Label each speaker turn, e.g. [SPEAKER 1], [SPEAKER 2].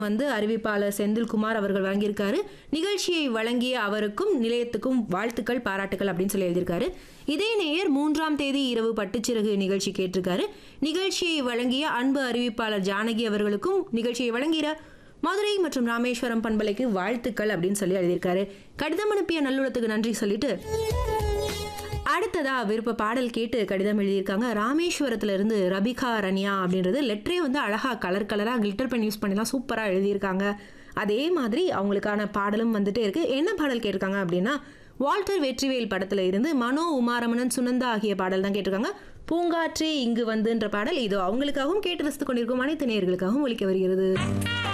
[SPEAKER 1] வந்து அறிவிப்பாளர் செந்தில்குமார் அவர்கள் வழங்கியிருக்காரு நிகழ்ச்சியை வழங்கிய அவருக்கும் நிலையத்துக்கும் வாழ்த்துக்கள் பாராட்டுக்கள் அப்படின்னு சொல்லி எழுதியிருக்காரு இதே நேயர் மூன்றாம் தேதி இரவு பட்டுச்சிறகு நிகழ்ச்சி கேட்டிருக்காரு நிகழ்ச்சியை வழங்கிய அன்பு அறிவிப்பாளர் ஜானகி அவர்களுக்கும் நிகழ்ச்சியை வழங்கிய மதுரை மற்றும் ராமேஸ்வரம் பண்பலைக்கு வாழ்த்துக்கள் அப்படின்னு சொல்லி எழுதியிருக்காரு கடிதம் அனுப்பிய நல்லுறத்துக்கு நன்றி சொல்லிட்டு அடுத்ததா விருப்ப பாடல் கேட்டு கடிதம் எழுதியிருக்காங்க ராமேஸ்வரத்துல இருந்து ரபிகா ரன்யா அப்படின்றது லெட்டரே வந்து அழகா கலர் கலரா கிளிட்டர் பென் யூஸ் பண்ணி தான் சூப்பரா எழுதியிருக்காங்க அதே மாதிரி அவங்களுக்கான பாடலும் வந்துட்டே இருக்கு என்ன பாடல் கேட்டிருக்காங்க அப்படின்னா வால்டர் வெற்றிவேல் படத்துல இருந்து மனோ உமாரமணன் சுனந்தா ஆகிய பாடல் தான் கேட்டிருக்காங்க பூங்காற்றே இங்கு வந்துன்ற பாடல் இதோ அவங்களுக்காகவும் கேட்டு ரசித்துக் கொண்டிருக்கும் அனைத்து நேயர்களுக்காகவும் ஒலிக்க வருகிறது